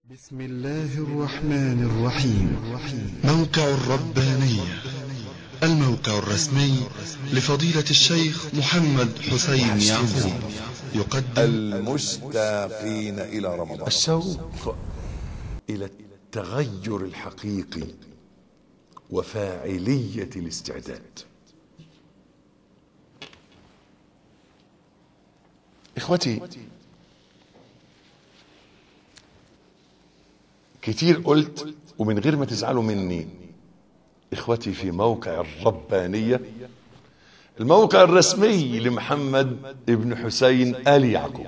بسم الله الرحمن الرحيم موقع الربانية الموقع الرسمي لفضيلة الشيخ محمد حسين يعقوب يقدم المشتاقين إلى رمضان الشوق إلى التغير الحقيقي وفاعلية الاستعداد إخوتي كتير قلت ومن غير ما تزعلوا مني إخوتي في موقع الربانية الموقع الرسمي لمحمد ابن حسين آل يعقوب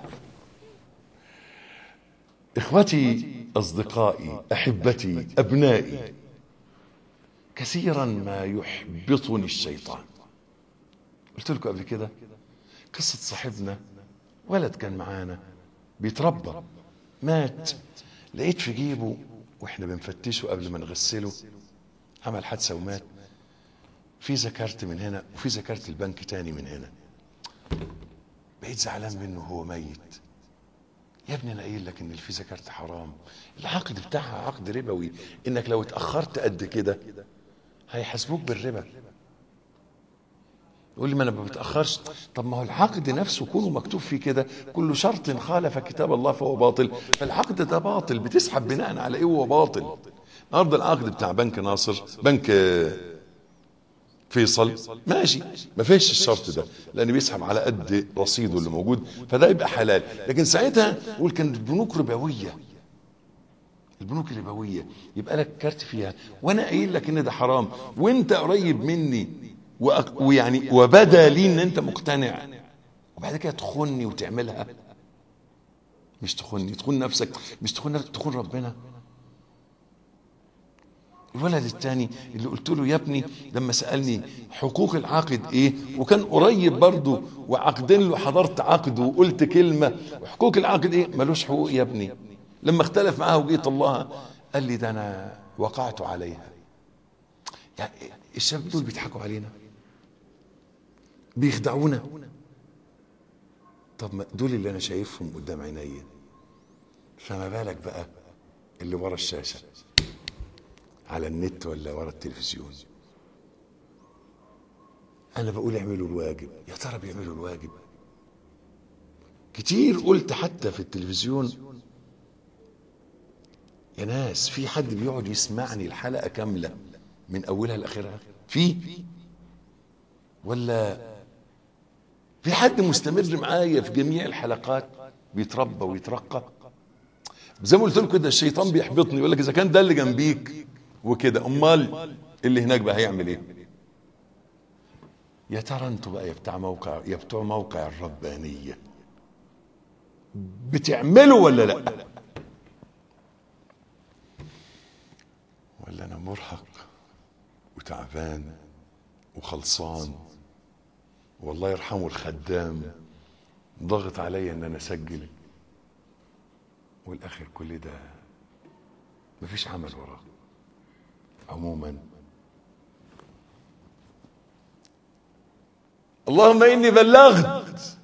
إخوتي أصدقائي أحبتي أبنائي كثيرا ما يحبطني الشيطان قلت لكم قبل كده قصة صاحبنا ولد كان معانا بيتربى مات لقيت في جيبه واحنا بنفتشه قبل ما نغسله عمل حادثة ومات في ذكرت من هنا وفي ذكرت البنك تاني من هنا بقيت زعلان منه هو ميت يا ابني انا قايل لك ان الفي ذكرت حرام العقد بتاعها عقد ربوي انك لو اتاخرت قد كده هيحاسبوك بالربا يقول لي ما انا ما بتاخرش طب ما هو العقد نفسه كونه مكتوب فيه كده كل شرط خالف كتاب الله فهو باطل فالعقد ده باطل بتسحب بناء على ايه هو باطل النهارده العقد بتاع بنك ناصر بنك فيصل ماشي ما فيش الشرط ده لان بيسحب على قد رصيده اللي موجود فده يبقى حلال لكن ساعتها يقول كانت البنوك ربويه البنوك الربويه يبقى لك كارت فيها وانا قايل لك ان ده حرام وانت قريب مني وأك- ويعني وبدا لي ان انت مقتنع وبعد كده تخوني وتعملها مش تخوني تخون نفسك مش تخون نفسك تخون ربنا الولد الثاني اللي قلت له يا ابني لما سالني حقوق العاقد ايه وكان قريب برضه وعقدين له حضرت عقد وقلت كلمه وحقوق العاقد ايه ملوش حقوق يا ابني لما اختلف معاه وجيت الله قال لي ده انا وقعت عليها يعني الشباب دول بيضحكوا علينا بيخدعونا طب ما دول اللي انا شايفهم قدام عينيا فما بالك بقى اللي ورا الشاشه على النت ولا ورا التلفزيون انا بقول اعملوا الواجب يا ترى بيعملوا الواجب كتير قلت حتى في التلفزيون يا ناس في حد بيقعد يسمعني الحلقه كامله من اولها لاخرها في ولا في حد مستمر معايا في جميع الحلقات بيتربى ويترقى زي ما قلت لكم كده الشيطان بيحبطني يقول لك اذا كان ده اللي جنبيك وكده امال اللي هناك بقى هيعمل ايه يا ترى انتوا بقى يا بتاع موقع يا بتوع موقع الربانيه بتعملوا ولا لا ولا انا مرهق وتعبان وخلصان والله يرحمه الخدام ضغط عليا ان انا اسجل والاخر كل ده مفيش عمل وراه عموما اللهم اني بلغت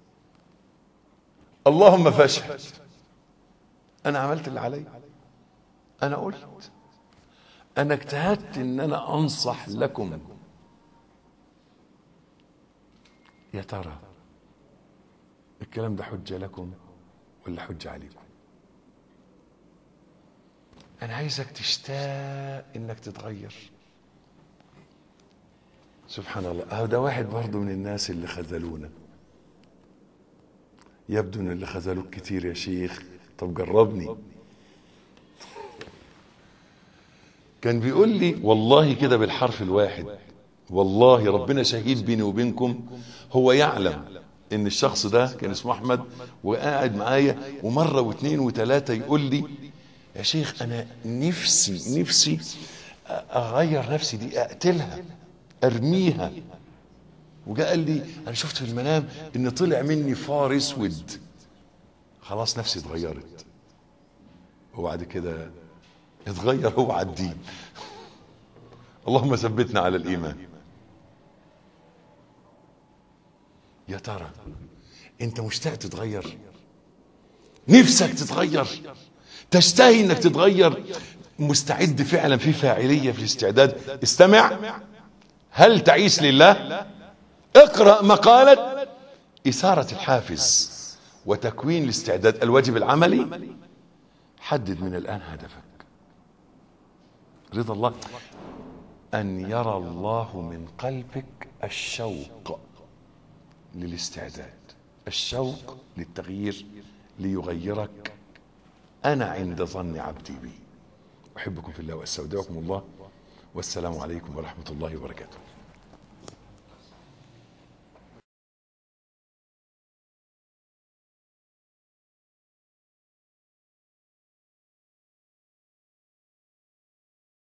اللهم فاشهد انا عملت اللي علي انا قلت انا اجتهدت ان انا انصح لكم يا ترى الكلام ده حجة لكم ولا حجة عليكم أنا عايزك تشتاق إنك تتغير سبحان الله أهو ده واحد برضه من الناس اللي خذلونا يبدو إن اللي خذلوك كتير يا شيخ طب جربني كان بيقول لي والله كده بالحرف الواحد والله ربنا شهيد بيني وبينكم هو يعلم ان الشخص ده كان اسمه احمد وقاعد معايا ومره واثنين وثلاثه يقول لي يا شيخ انا نفسي نفسي اغير نفسي دي اقتلها ارميها وجاء قال لي انا شفت في المنام ان طلع مني فار اسود خلاص نفسي اتغيرت وبعد كده اتغير هو على الدين اللهم ثبتنا على الايمان يا ترى انت مشتاق تتغير نفسك تتغير تشتهي انك تتغير مستعد فعلا في فاعليه في الاستعداد استمع هل تعيش لله اقرا مقاله اثاره الحافز وتكوين الاستعداد الواجب العملي حدد من الان هدفك رضا الله ان يرى الله من قلبك الشوق للاستعداد الشوق للتغيير ليغيرك انا عند ظن عبدي بي احبكم في الله واستودعكم الله والسلام عليكم ورحمه الله وبركاته